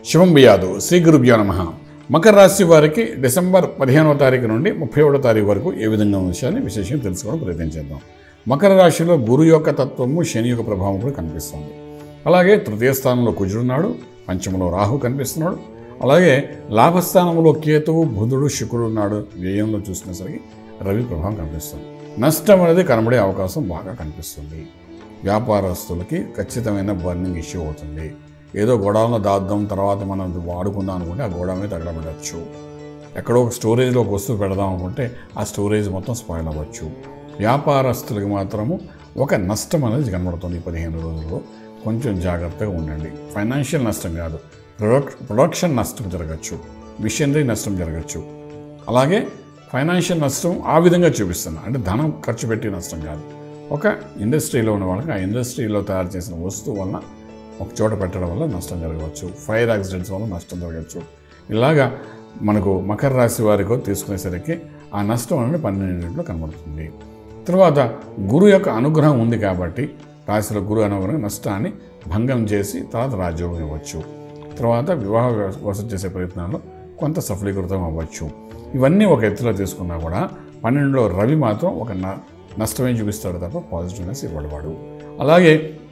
శుభం బియాదు శ్రీ గురుభ్యో నమ మకర రాశి వారికి డిసెంబర్ పదిహేనవ తారీఖు నుండి ముప్పై ఒకటో తారీఖు వరకు ఏ విధంగా ఉన్న విషయాన్ని విశేషంగా తెలుసుకోవడం ప్రయత్నం చేద్దాం మకర రాశిలో గురు యొక్క తత్వము శని యొక్క ప్రభావం కూడా కనిపిస్తుంది అలాగే తృతీయ స్థానంలో కుజుడున్నాడు పంచమలో రాహు కనిపిస్తున్నాడు అలాగే లాభస్థానంలో కేతువు బుధుడు శుక్రుడు ఉన్నాడు వ్యయంలో చూసుకునేసరికి రవి ప్రభావం కనిపిస్తుంది నష్టం అనేది కనబడే అవకాశం బాగా కనిపిస్తుంది వ్యాపారస్తులకి ఖచ్చితమైన బర్నింగ్ ఇష్యూ అవుతుంది ఏదో గోడౌన్లో దాద్దాం తర్వాత మనం వాడుకుందాం అనుకుంటే ఆ గోడౌన్ మీద తగలబడచ్చు ఎక్కడో ఒక స్టోరేజ్లో ఒక వస్తువు పెడదాం అనుకుంటే ఆ స్టోరేజ్ మొత్తం స్పాయిల్ అవ్వచ్చు వ్యాపారస్తులకి మాత్రము ఒక నష్టం అనేది కనబడుతుంది ఈ పదిహేను రోజుల్లో కొంచెం జాగ్రత్తగా ఉండండి ఫైనాన్షియల్ నష్టం కాదు ప్రొడక్ ప్రొడక్షన్ నష్టం జరగచ్చు మిషనరీ నష్టం జరగచ్చు అలాగే ఫైనాన్షియల్ నష్టం ఆ విధంగా చూపిస్తున్నా అంటే ధనం ఖర్చు పెట్టి నష్టం కాదు ఒక ఇండస్ట్రీలో ఉన్న వాళ్ళకి ఆ ఇండస్ట్రీలో తయారు చేసిన వస్తువు వలన ఒక చోట పెట్టడం వల్ల నష్టం జరగవచ్చు ఫైర్ యాక్సిడెంట్స్ వల్ల నష్టం జరగవచ్చు ఇలాగా మనకు మకర రాశి వారికి తీసుకునేసరికి ఆ నష్టం అనేది పన్నెండింటిలో కనబడుతుంది తర్వాత గురు యొక్క అనుగ్రహం ఉంది కాబట్టి రాశిలో గురు అనుగ్రహం నష్టాన్ని భంగం చేసి తర్వాత రాజ్యోగం ఇవ్వచ్చు తర్వాత వివాహ కోసం చేసే ప్రయత్నాల్లో కొంత సఫలీకృతం అవ్వచ్చు ఇవన్నీ ఒక ఎత్తులో తీసుకున్నా కూడా పన్నెండులో రవి మాత్రం ఒక న- నష్టమే చూపిస్తాడు తప్ప పాజిటివ్నెస్ ఇవ్వడవాడు అలాగే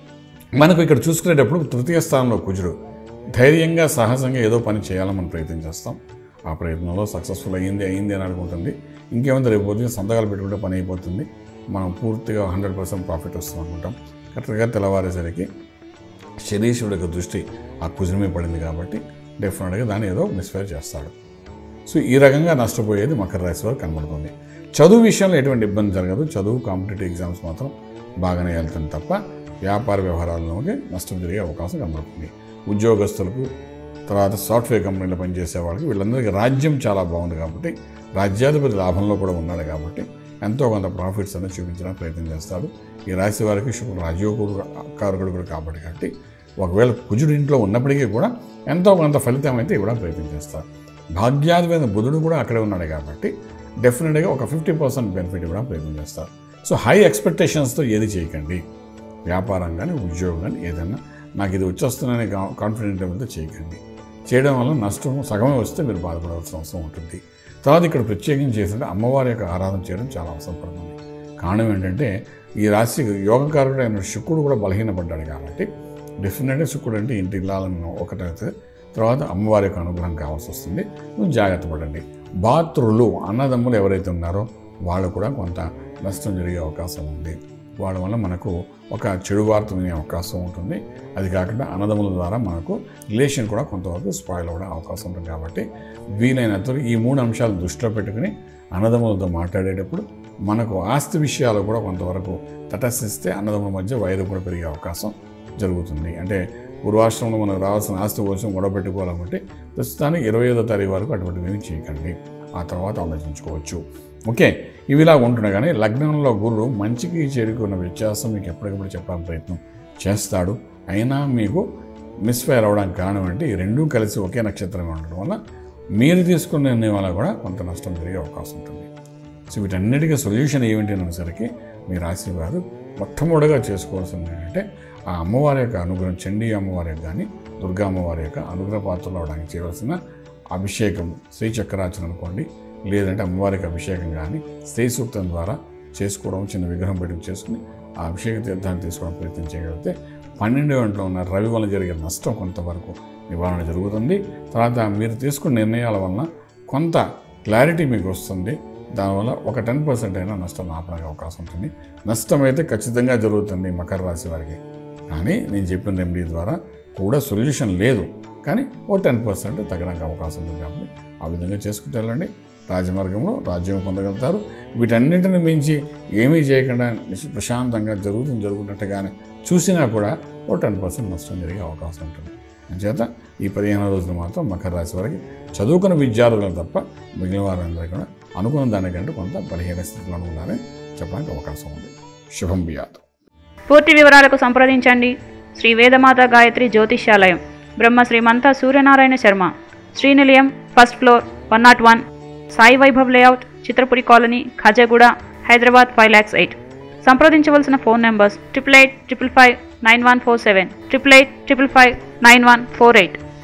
మనకు ఇక్కడ చూసుకునేటప్పుడు తృతీయ స్థానంలో కుజుడు ధైర్యంగా సాహసంగా ఏదో పని చేయాలని మనం ప్రయత్నం చేస్తాం ఆ ప్రయత్నంలో సక్సెస్ఫుల్ అయ్యింది అయ్యింది అని అనుకుంటుంది ఇంకేముంది రేపు పొద్దున్న సంతకాలు పెట్టుకుంటే పని అయిపోతుంది మనం పూర్తిగా హండ్రెడ్ పర్సెంట్ ప్రాఫిట్ వస్తుంది అనుకుంటాం కరెక్ట్గా తెల్లవారేసరికి శనీశ్వరుడి యొక్క దృష్టి ఆ కుజుని మీద పడింది కాబట్టి డెఫినెట్గా దాన్ని ఏదో మిస్ఫైర్ చేస్తాడు సో ఈ రకంగా నష్టపోయేది మకర రాశి వారు కనబడుతుంది చదువు విషయంలో ఎటువంటి ఇబ్బంది జరగదు చదువు కాంపిటేటివ్ ఎగ్జామ్స్ మాత్రం బాగానే వెళ్తుంది తప్ప వ్యాపార వ్యవహారాల్లోకి నష్టం జరిగే అవకాశం కనబడుతుంది ఉద్యోగస్తులకు తర్వాత సాఫ్ట్వేర్ కంపెనీలో పనిచేసే వాళ్ళకి వీళ్ళందరికీ రాజ్యం చాలా బాగుంది కాబట్టి రాజ్యాధిపతి లాభంలో కూడా ఉన్నాడు కాబట్టి ఎంతో కొంత ప్రాఫిట్స్ అనేది చూపించడానికి ప్రయత్నం చేస్తాడు ఈ రాశి వారికి శుక్రుడు రాజయోగుడు కారకుడు కూడా కాబట్టి కాబట్టి ఒకవేళ కుజుడు ఇంట్లో ఉన్నప్పటికీ కూడా ఎంతో కొంత ఫలితం అయితే ఇవ్వడానికి ప్రయత్నం చేస్తారు భాగ్యాధిపతి బుధుడు కూడా అక్కడే ఉన్నాడు కాబట్టి డెఫినెట్గా ఒక ఫిఫ్టీ పర్సెంట్ బెనిఫిట్ ఇవ్వడానికి ప్రయత్నం చేస్తారు సో హై ఎక్స్పెక్టేషన్స్తో ఏది చేయకండి వ్యాపారం కానీ ఉద్యోగం కానీ ఏదన్నా నాకు ఇది వచ్చేస్తుందనే కాన్ఫిడెంట్ లెవెల్తో చేయకండి చేయడం వల్ల నష్టం సగమే వస్తే మీరు బాధపడాల్సిన అవసరం ఉంటుంది తర్వాత ఇక్కడ ప్రత్యేకించి చేస్తుంటే అమ్మవారి యొక్క ఆరాధన చేయడం చాలా అవసరం పడుతుంది కారణం ఏంటంటే ఈ రాశి యోగకారుడు అయిన శుక్రుడు కూడా బలహీనపడ్డాడు కాబట్టి డెఫినెట్గా శుక్రుడు అంటే ఇంటి ఇల్లాలను ఒకటైతే తర్వాత అమ్మవారి యొక్క అనుగ్రహం కావాల్సి వస్తుంది నువ్వు జాగ్రత్త పడండి బాత్రులు అన్నదమ్ములు ఎవరైతే ఉన్నారో వాళ్ళు కూడా కొంత నష్టం జరిగే అవకాశం ఉంది వాళ్ళ వల్ల మనకు ఒక చెడు వార్త వినే అవకాశం ఉంటుంది అది కాకుండా అన్నదమ్ముల ద్వారా మనకు రిలేషన్ కూడా కొంతవరకు స్పాయిల్ అవ్వడం అవకాశం ఉంటుంది కాబట్టి వీలైనంత వరకు ఈ మూడు అంశాలు దృష్టిలో పెట్టుకుని అన్నదమ్ములతో మాట్లాడేటప్పుడు మనకు ఆస్తి విషయాలు కూడా కొంతవరకు తటస్థిస్తే అన్నదమ్ముల మధ్య వైరు కూడా పెరిగే అవకాశం జరుగుతుంది అంటే పూర్వాశ్రమంలో మనకు రావాల్సిన ఆస్తి కోసం గొడవ పెట్టుకోవాలంటే ప్రస్తుతానికి ఇరవై ఐదో తారీఖు వరకు అటువంటివి చేయకండి ఆ తర్వాత ఆలోచించుకోవచ్చు ఓకే ఇవిలా ఉంటున్నాయి కానీ లగ్నంలో గురుడు మంచికి చెడుకు ఉన్న వ్యత్యాసం మీకు ఎప్పటికప్పుడు చెప్పడానికి ప్రయత్నం చేస్తాడు అయినా మీకు మిస్ఫైర్ అవ్వడానికి కారణం అంటే ఈ రెండూ కలిసి ఒకే నక్షత్రంగా ఉండడం వల్ల మీరు తీసుకున్న నిర్ణయం వల్ల కూడా కొంత నష్టం జరిగే అవకాశం ఉంటుంది సో వీటన్నిటికీ సొల్యూషన్ ఏమిటి అనేసరికి మీ రాశి వారు మొట్టమొదటిగా చేసుకోవాల్సింది ఏంటంటే ఆ అమ్మవారి యొక్క అనుగ్రహం చండీ అమ్మవారి యొక్క కానీ దుర్గా అమ్మవారి యొక్క అనుగ్రహ పాత్రలు అవడానికి చేయవలసిన అభిషేకం శ్రీ చక్రార్చన అనుకోండి లేదంటే అమ్మవారికి అభిషేకం కానీ స్త్రీ సూక్తం ద్వారా చేసుకోవడం చిన్న విగ్రహం పెట్టి చేసుకుని ఆ అభిషేక తీర్థాన్ని తీసుకోవడం ప్రయత్నం చేయగలిగితే పన్నెండు గంటలో ఉన్న రవి వల్ల జరిగే నష్టం కొంతవరకు నివారణ జరుగుతుంది తర్వాత మీరు తీసుకున్న నిర్ణయాల వలన కొంత క్లారిటీ మీకు వస్తుంది దానివల్ల ఒక టెన్ పర్సెంట్ అయినా నష్టం ఆపడానికి అవకాశం ఉంటుంది నష్టం అయితే ఖచ్చితంగా జరుగుతుంది మకర రాశి వారికి కానీ నేను చెప్పిన రెమెడీ ద్వారా కూడా సొల్యూషన్ లేదు కానీ ఓ టెన్ పర్సెంట్ తగ్గడానికి అవకాశం ఉంది కాబట్టి ఆ విధంగా చేసుకుంటూ వెళ్ళండి రాజమార్గంలో రాజ్యం పొందగలుగుతారు వీటన్నింటిని మించి ఏమీ చేయకుండా నిశ్- ప్రశాంతంగా జరుగుతుంది జరుగుతున్నట్టుగానే చూసినా కూడా ఓ టెన్ పర్సెంట్ నష్టం జరిగే అవకాశం ఉంటుంది అంచేత ఈ పదిహేను రోజులు మాత్రం మకర రాశి వారికి చదువుకున్న విద్యార్థులు తప్ప మిగిలిన వారందరూ కూడా అనుకున్న దానికంటే కొంత బలహీన స్థితిలో ఉండాలని చెప్పడానికి అవకాశం ఉంది శుభం బియాత్ పూర్తి వివరాలకు సంప్రదించండి శ్రీ వేదమాత గాయత్రి జ్యోతిష్యాలయం Brahma Srimanta Suryanarayana Sharma Srinilayam first floor one not one Sai Vaibhav layout Chitrapuri colony Khajaguda Hyderabad five lakhs eight సంప్రదించవలసిన phone numbers triple eight triple five nine one four seven triple eight triple five nine one four eight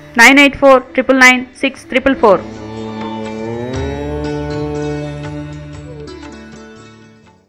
nine eight four triple nine six triple four